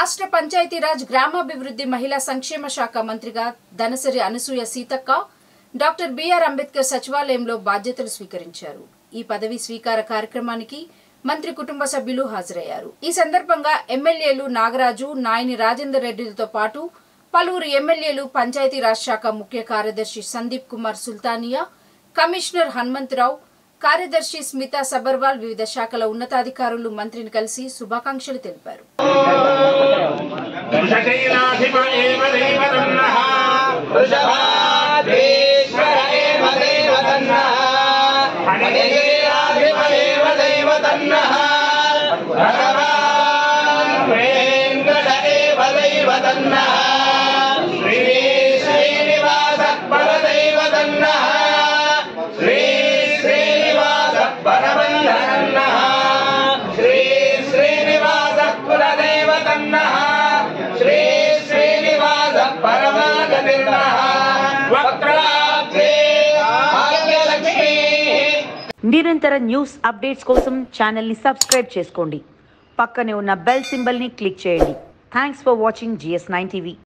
రాష్ట్ర పంచాయతీరాజ్ గ్రామాభివృద్ధి మహిళా సంక్షేమ శాఖ మంత్రిగా దనసరి అనసూయ సీతక్క డాక్టర్ బిఆర్ అంబేద్కర్ సచివాలయంలో బాధ్యతలు స్వీకరించారు ఈ పదవి స్వీకార కార్యక్రమానికి మంత్రి కుటుంబ సభ్యులు హాజరయ్యారు ఈ సందర్భంగా ఎమ్మెల్యేలు నాగరాజు నాయని రాజేందర్ రెడ్డిలతో పాటు పలువురు ఎమ్మెల్యేలు పంచాయతీరాజ్ శాఖ ముఖ్య కార్యదర్శి సందీప్ కుమార్ సుల్తానియా కమిషనర్ హనుమంతరావు కార్యదర్శి స్మితా సబర్వాల్ వివిధ శాఖల ఉన్నతాధికారులు మంత్రిని కలిసి శుభాకాంక్షలు తెలిపారు వృషశైలాధిప ఏవ దైవతన్నః వృషభాధీశ్వర ఏవ దైవతన్నః హరిశైలాధిప ఏవ దైవతన్నః భగవాన్ వేంకట ఏవ దైవతన్నః శ్రీ శ్రీనివాస పరదైవతన్నః శ్రీ శ్రీనివాస పరబంధనన్నః శ్రీ శ్రీనివాస కులదైవతన్నః శ్రీ శ్రీనివాస పరమాగతిర్నః వక్రాబ్ధే భాగ్యలక్ష్మీ నిరంతర న్యూస్ అప్డేట్స్ కోసం ఛానల్ని సబ్స్క్రైబ్ చేసుకోండి పక్కనే ఉన్న బెల్ సింబల్ని క్లిక్ చేయండి thanks for watching G S nine TV